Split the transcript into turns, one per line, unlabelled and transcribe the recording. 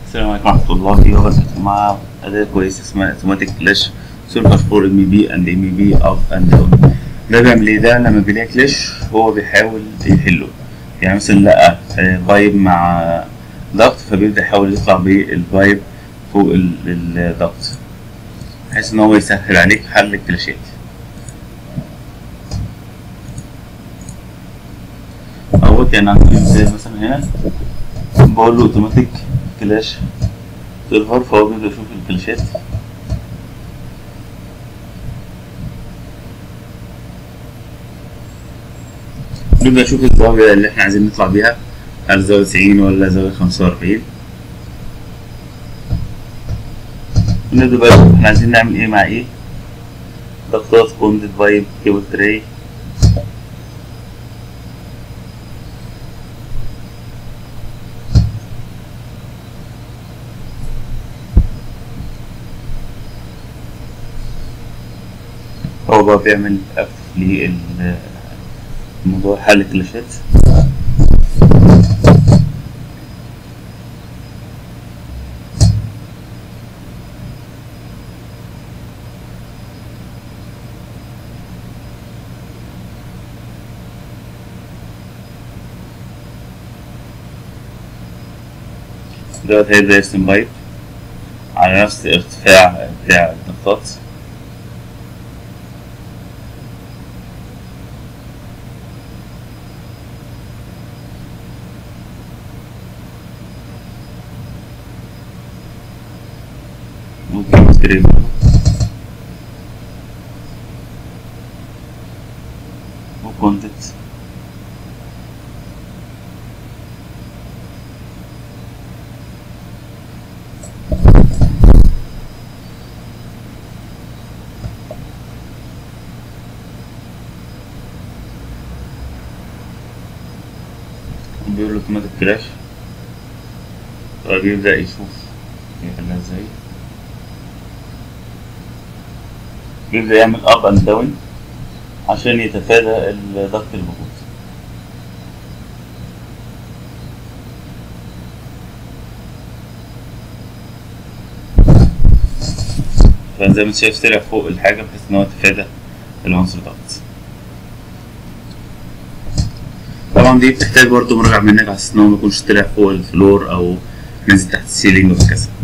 السلام عليكم ورحمة الله وبركاته مع أداة كويسة اسمها اوتوماتيك كلاش سيرفر فور ام بي اند ام بي اب اند داون ده بيعمل ايه ده لما بيلاقي كلاش هو بيحاول يحله يعني مثلا لقى آه، فايب مع ضغط فبيبدأ يحاول يطلع بالفايب فوق ال- الضغط بحيث ان هو يسهل عليك حل الكلاشات اهوت يعني عندي مثال مثلا هنا بقول له اوتوماتيك كلاش سيرفر فهو بيبدأ يشوف الكلاشات نبدأ نشوف الزاوية اللي احنا عايزين نطلع بيها هل زاوية تسعين ولا زاوية خمسة وأربعين نبدأ بقى نشوف احنا عايزين نعمل ايه مع ايه ضغطات كوندد فايب كيبل تراي هو بقى بيعمل أكتف للموضوع حل الكلاشات دلوقتي هيبدأ يرسم بايب على نفس الارتفاع بتاع الضغطات ممكن سكرين وكونتكت بيقول له اوتوماتيك كراش فبيبدأ يشوف يعملها ازاي بيبدأ يعمل اب اند داون عشان يتفادى الضغط الموجود فزي ما انت شايف طلع فوق الحاجة بحيث ان هو يتفادى العنصر ضغط طبعا دي بتحتاج برضه مراجعة منك على اساس ان هو ميكونش طلع فوق الفلور او نزل تحت السيلينج وهكذا